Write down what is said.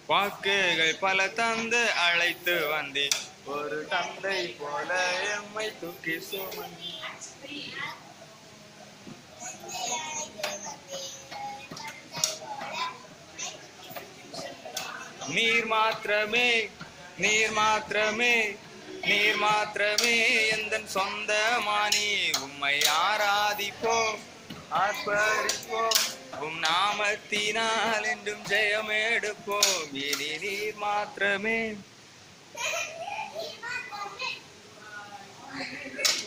வாக்குகள் பல தந்து அழைத்து வந்தேன் ஒரு தந்தை போல எம்மை தூக்கி சுமந்து நீர் மாத்திரமே நீர் மாத்திரமே நீர் மாத்திரமே எந்த சொந்தமானி உம்மை ஆராதிப்போம் ஆர்ப்பரிப்போம் உம் நாமத்தினால் என்றும் ஜெயம் எடுப்போம் இனி நீர் மாத்திரமே